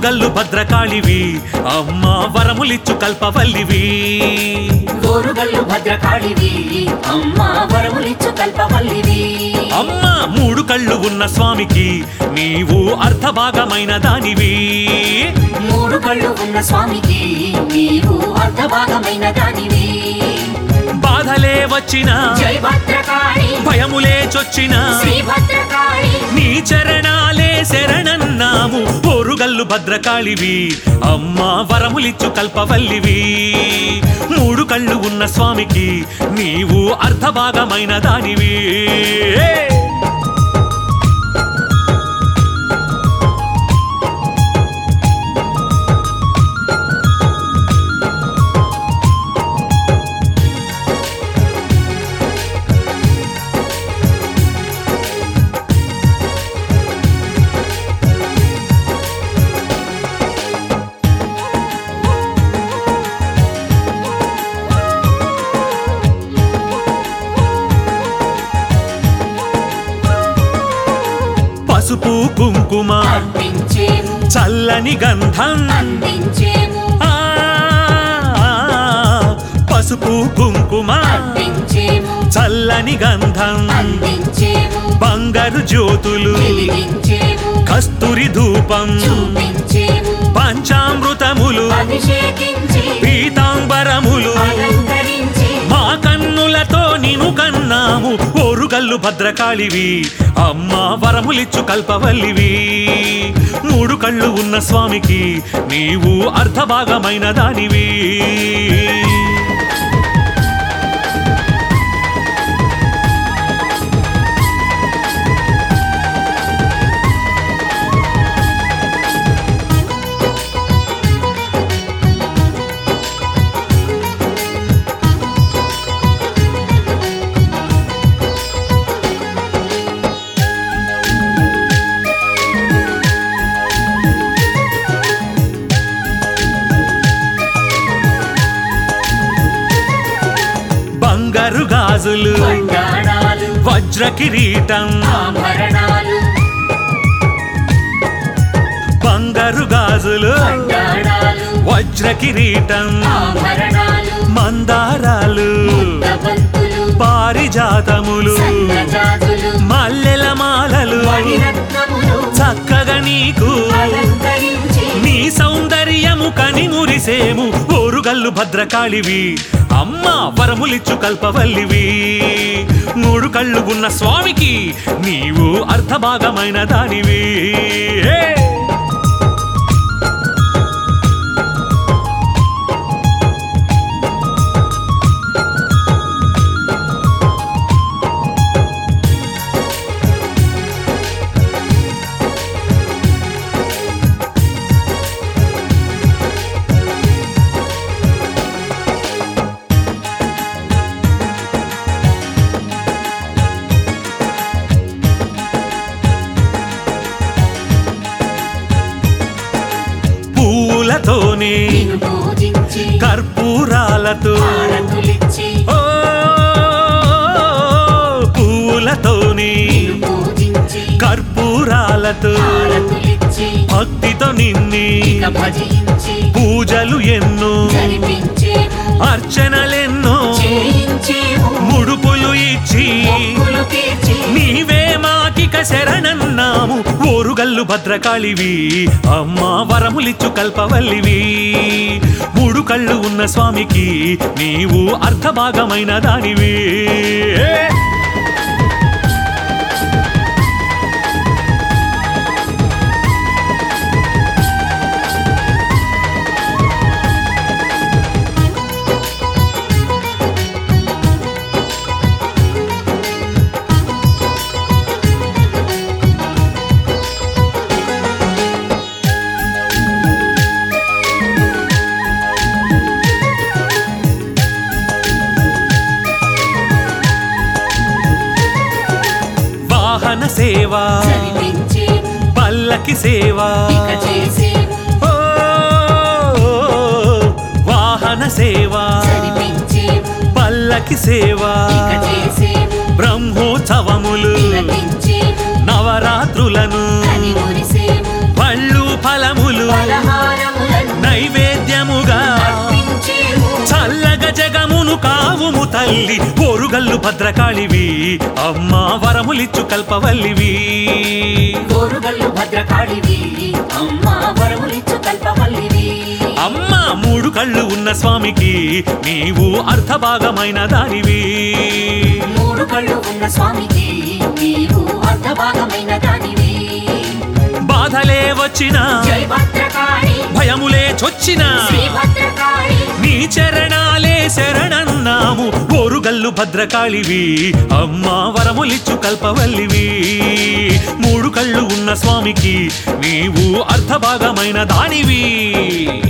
ఓరుగల్లు భద్రకాళివి అమ్మ వరములిచ్చు కల్పవల్లివి ఓరుగల్లు భద్రకాళివి అమ్మ వరములిచ్చు కల్పవల్లివి అమ్మ మూడు కళ్ళు ఉన్న స్వామికి నీవు అర్ధభాగమైన దానివి మూడు కళ్ళు ఉన్న స్వామికి నీవు అర్ధభాగమైన దానివి బాధలే వచ్చిన జై భద్రకాళి భయములే చొచ్చిన శ్రీ భద్రకాళి నీ చరణాలే శరణన్నాము ఓరుగల్లు భద్రకాళివి అమ్మ వరములిచ్చు కల్పవల్లివి మూడు కళ్ళు ఉన్న స్వామికి నీవు అర్ధభాగమైన దానివి పసుపు కుంకుమ అర్పించేము చల్లని గంధం అందించేము ఆ, పసుపు కుంకుమ అర్పించేము చల్లని గంధం అందించేము బంగారు జ్యోతులు వెలిగించేము కస్తూరి ధూపం చూపించేము పంచామృతములు అభిషేకించి పీతాంబరములు అలంకరించి మా కన్నులతో నిను కన్నాము ఓరుగల్లు భద్రకాళివి అమ్మ వరములిచ్చు కల్పవల్లివి మూడు కళ్ళు ఉన్న స్వామికి నీవు అర్ధభాగమైన దానివి బంగారు గాజులు బండాణాలు వజ్ర కిరీటం ఆభరణాలు బంగారు గాజులు బండాణాలు వజ్ర కిరీటం ఆభరణాలు మందారాలు దబంతులు పారిజాతములు సన్నజాజులు మల్లెల మాలలు మణిరత్నములు చక్కగా నీకు అలంకరించి నీ సౌందర్యము కని మురిసేము ఓరుగల్లు భద్రకాళివి అమ్మ వరములిచ్చు కల్పవల్లివి మూడు కళ్ళు ఉన్న స్వామికి నీవు అర్ధభాగమైన దానివి ఏ! పూలతోనే నిన్ను పూజించి కర్పూరాలతో హారతులిచ్చి ఓ పూలతోనే నిన్ను పూజించి కర్పూరాలతో హారతులిచ్చి భక్తితో నిన్ని ఇక భజించి పూజలు ఎన్నో జరిపించేము అర్చనలెన్నో చేయించేము ముడుపులు ఇచ్చి మొక్కులు తీర్చి నీవే మాకిక శరణన్నాము ఓరుగల్లు భద్రకాళివి అమ్మ వరములిచ్చు కల్పవల్లివి మూడు కళ్ళు ఉన్న స్వామికి నీవు అర్ధభాగమైన దానివి వాహన సేవ జరిపించేము పల్లకి సేవ ఇక చేసేము ఓ, వాహన సేవ జరిపించేము పల్లకి సేవ ఇక చేసేము బ్రహ్మోత్సవములు తిలకించేము నవరాత్రులను కని మురిసేము పళ్ళు ఫలములు పలహారములు కావుము తల్లి ఓరుగల్లు భద్రకాళివి అమ్మా వరములిచ్చు కల్పవల్లివి గోరుగల్లు భద్రకాళివి అమ్మ వరములిచ్చు కల్పవల్లివి అమ్మ మూడు కళ్ళు ఉన్న స్వామికి నీవు అర్ధభాగమైన దానివి మూడు కళ్ళు ఉన్న స్వామికి నీవు అర్ధభాగమైన దానివి బాధలే వచ్చినా జై భద్రకాళి భయములే చొచ్చినా శ్రీ భద్రకాళి నీ చరణాలే శరణన్నాము ఓరుగల్లు భద్రకాళివి అమ్మా వరములిచ్చు కల్పవల్లివి మూడు కళ్ళు ఉన్న స్వామికి నీవు అర్ధభాగమైన దానివి